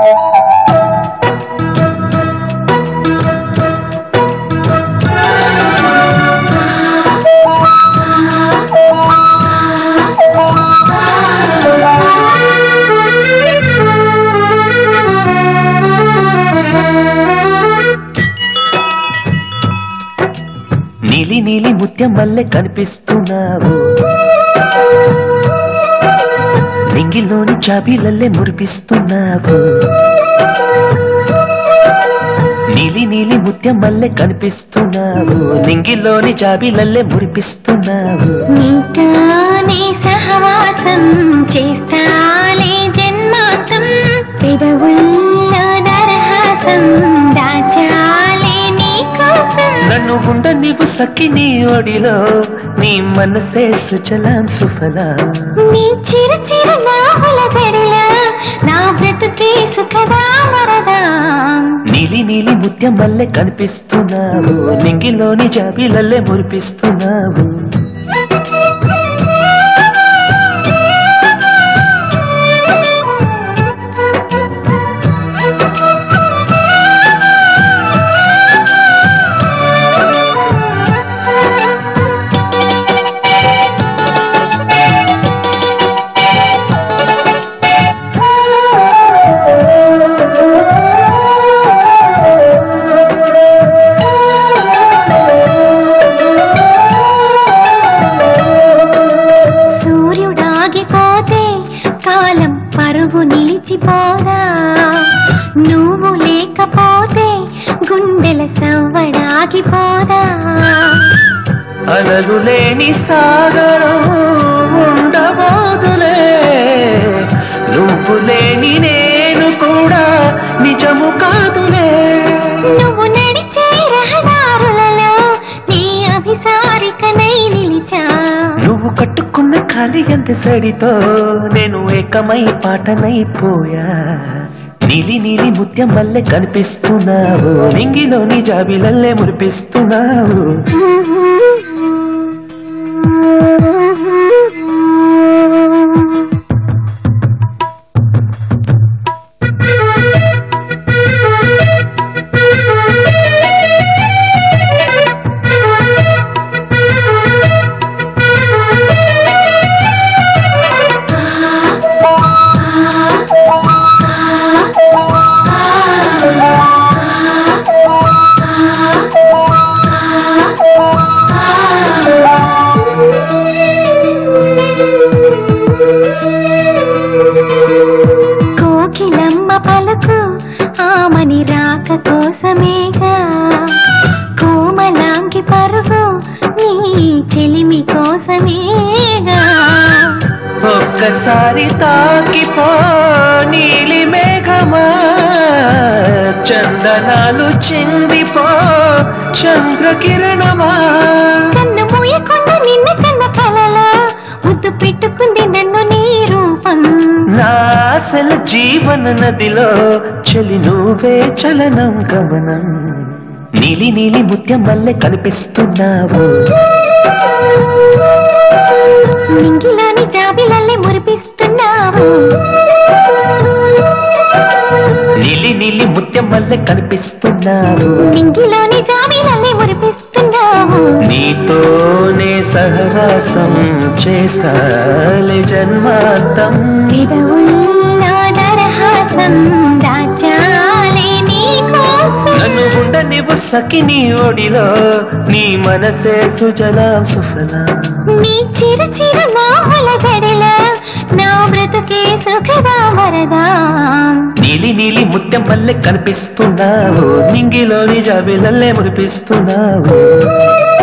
నీలి నీలి ముత్యం వల్లే కనిపిస్తున్నావు నింగిలోని చాబీలల్లే మురిపిస్తున్నావు నీలి నీలి ముత్యం వల్లే కనిపిస్తున్నావు నింగిలోని జాబీలల్లే మురిపిస్తున్నావు నీతోనే సహవాసం చేస్తాలే జన్మాంతం పెదవుల్లో దరహాసం దాచాలే నీ కోసం నన్ను ఉండ నీవు సఖి నీ ఒడిలో నీ మనసే సుజలాం సుఫలా నీ చిరు చిరు నావల దడిలో నా బ్రతుకే సుఖదా మరదా నీలి నీలి ముత్యం వల్లే కనిపిస్తున్నావు నింగిలోని జాబీలల్లే మురిపిస్తున్నావు సూర్యుడాగిపోతే కాలం పరుగు నిలిచిపోదా నువ్వు లేకపోతే గుండెల సవ్వడాగిపోదా అలలు లేని సాగరం ఉండబోదులే నువ్వు లేని నేను కూడా నిజము కాదులే నువ్వు నడిచే రహదారులలో నీ అభిసారికనై నిలిచా నువ్వు కట్టుకున్న ఖాళీ ఎంత సడితో నేను ఏకమై పాటనైపోయా నీలి నీలి ముత్యం వల్లే కనిపిస్తున్నావు నింగిలోని జాబిలల్లే మురిపిస్తున్నావు కోకిలమ్మ పలుకు ఆమని రాక కోసమేగా కోమలాంగి పరుగు నీ చెలిమి కోసమేగా ఒక్కసారి తాకిపో నీలి మేఘమా చందనాలు చిందిపో చంద్రకిరణమా కన్ను మూయకుండా నిన్న కన్న కలలో ముద్దు పెట్టుకుంది నన్ను నీ రూపం నా అసలు జీవన నదిలో చలి నువ్వే చలనం గమనం నీలి నీలి ముత్యం వల్లే కనిపిస్తున్నావు నింగిలోని జాబిలల్లే మురిపిస్తున్నావు నీలి నీలి ముత్యం వల్లే కనిపిస్తున్నావు నింగిలోని జాబిలల్లే మురిపిస్తున్నావు నీతోనే సహవాసం చేస్తాలి జన్మాంతం పెదవుల్లో దరహాసం దాచాలే నీ కోసం నన్ను ఉండ నీవు సఖి నీ ఒడిలో నీ మనసే సుజలాం సుఫలా నీ చిరు చిరు నావల గడిలో నా బ్రతుకే సుఖదా వరదా నీలి నీలి ముత్యం వల్లే కనిపిస్తున్నావు నింగిలోని జాబిలల్లే మురిపిస్తున్నావు